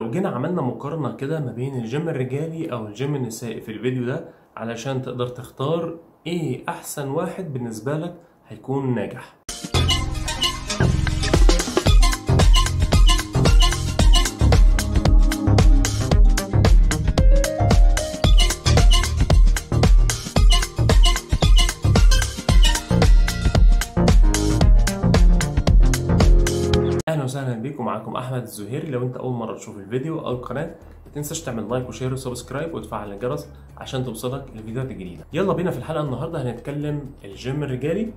لو جينا عملنا مقارنة كده ما بين الجيم الرجالي أو الجيم النسائي في الفيديو ده علشان تقدر تختار إيه أحسن واحد بالنسبة لك هيكون ناجح اهلا وسهلا بيكم معاكم احمد الزهيري لو انت اول مره تشوف الفيديو او القناه ما تنساش تعمل لايك وشير وسبسكرايب وتفعل الجرس عشان توصلك الفيديوهات الجديده يلا بينا في الحلقه النهارده هنتكلم الجيم الرجالي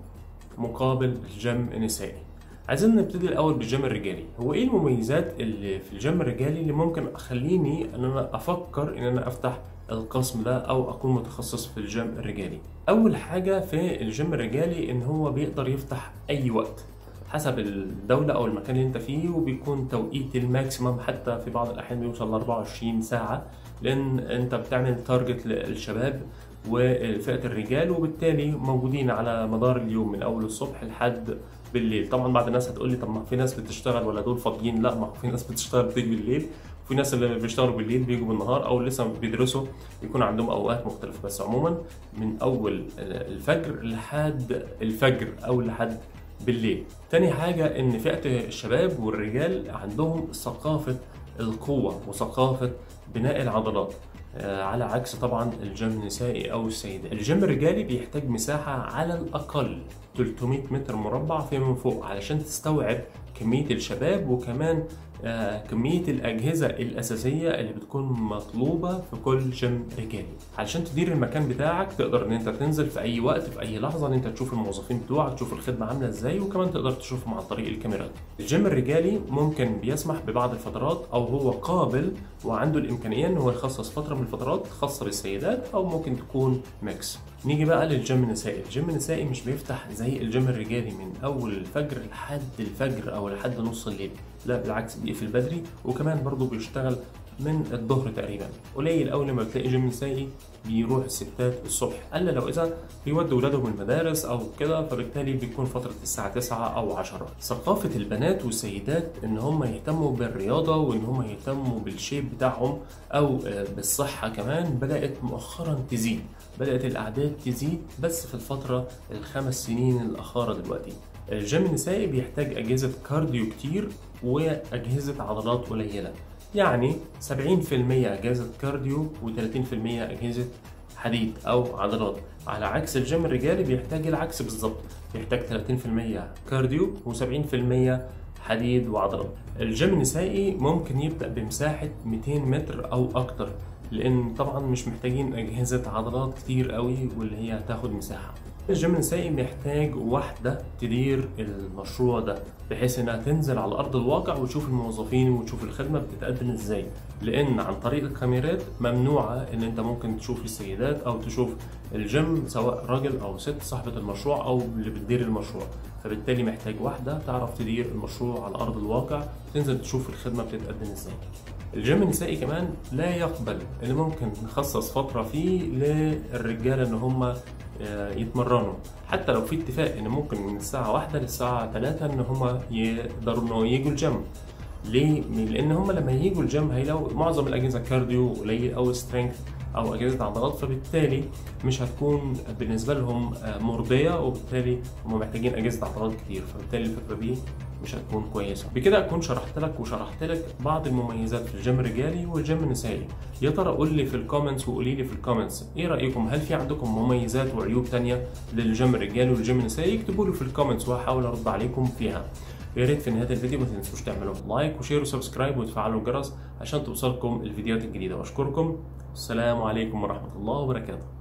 مقابل الجيم النسائي عايزين نبتدي الاول بالجيم الرجالي هو ايه المميزات اللي في الجيم الرجالي اللي ممكن اخليني ان انا افكر ان انا افتح القسم ده او اكون متخصص في الجيم الرجالي اول حاجه في الجيم الرجالي ان هو بيقدر يفتح اي وقت حسب الدولة أو المكان اللي أنت فيه وبيكون توقيت الماكسيمم حتى في بعض الأحيان بيوصل ل 24 ساعة لأن أنت بتعمل تارجت للشباب وفئة الرجال وبالتالي موجودين على مدار اليوم من أول الصبح لحد بالليل طبعا بعض الناس هتقول لي طب ما في ناس بتشتغل ولا دول فاضيين لا ما في ناس بتشتغل بتيجي بالليل وفي ناس اللي بيشتغلوا بالليل بيجوا بالنهار او لسه بيدرسوا بيكون عندهم اوقات مختلفه بس عموما من اول الفجر لحد الفجر او لحد بالليل تاني حاجة إن فئة الشباب والرجال عندهم ثقافة القوة وثقافة بناء العضلات على عكس طبعا الجيم النسائي او السيدات الجيم الرجالي بيحتاج مساحة على الاقل 300 متر مربع فيما فوق علشان تستوعب كمية الشباب وكمان كمية الأجهزة الأساسية اللي بتكون مطلوبة في كل جيم رجالي علشان تدير المكان بتاعك تقدر إن أنت تنزل في أي وقت في أي لحظة إن أنت تشوف الموظفين بتوعك تشوف الخدمة عاملة إزاي وكمان تقدر تشوفهم عن طريق الكاميرات الجيم الرجالي ممكن بيسمح ببعض الفترات أو هو قابل وعنده الإمكانية إن هو يخصص فترة من الفترات خاصة بالسيدات أو ممكن تكون ميكس نيجي بقى للجيم النسائي الجيم النسائي مش بيفتح زي الجيم الرجالي من اول الفجر لحد الفجر او لحد نص الليل لا بالعكس بيقفل بدري وكمان برضه بيشتغل من الظهر تقريبا قليل قوي لما بتلاقي جيم نسائي بيروح الستات الصبح الا لو اذا بيودوا ولادهم المدارس او كده فبالتالي بيكون فتره الساعه 9 او 10 ثقافه البنات والسيدات ان هم يهتموا بالرياضه وان هم يهتموا بالشيب بتاعهم او بالصحه كمان بدات مؤخرا تزيد بدات الاعداد تزيد بس في الفتره الخمس سنين الاخيره دلوقتي الجيم النسائي بيحتاج اجهزه كارديو كتير واجهزه عضلات قليله يعني 70% أجهزة كارديو و30% أجهزة حديد أو عضلات على عكس الجيم الرجالي بيحتاج العكس بالظبط بيحتاج 30% كارديو و70% حديد وعضلات الجيم النسائي ممكن يبدأ بمساحة 200 متر أو أكتر لأن طبعا مش محتاجين أجهزة عضلات كتير قوي واللي هي هتاخد مساحة الجيم النسائي محتاج واحدة تدير المشروع ده بحيث انها تنزل على ارض الواقع وتشوف الموظفين وتشوف الخدمة بتتقدم ازاي لان عن طريق الكاميرات ممنوعة ان انت ممكن تشوف السيدات او تشوف الجيم سواء راجل او ست صاحبة المشروع او اللي بتدير المشروع فبالتالي محتاج واحدة تعرف تدير المشروع على ارض الواقع تنزل تشوف الخدمة بتتقدم ازاي الجيم النسائي كمان لا يقبل ان ممكن نخصص فترة فيه للرجالة ان هم يتمرنوا حتى لو في اتفاق ان ممكن من الساعة واحدة للساعة ثلاثة ان هم يقدروا انه يجوا الجيم ليه؟ لان هم لما يجوا الجيم هيلاقوا معظم الاجهزة كارديو قليل او سترينث او اجهزة عضلات فبالتالي مش هتكون بالنسبة لهم مرضية وبالتالي هم محتاجين اجهزة عضلات كتير فبالتالي الفكرة دي مش هتكون كويسة بكده أكون شرحت لك وشرحت لك بعض المميزات في الجيم الرجالي والجيم النسائي يا ترى قول لي في الكومنتس وقولي لي في الكومنتس إيه رأيكم هل في عندكم مميزات وعيوب تانية للجيم الرجالي والجيم النسائي اكتبوا لي في الكومنتس وهحاول أرد عليكم فيها يا ريت في نهايه الفيديو ما تنسوش تعملوا لايك وشير وسبسكرايب وتفعلوا الجرس عشان توصلكم الفيديوهات الجديده واشكركم السلام عليكم ورحمه الله وبركاته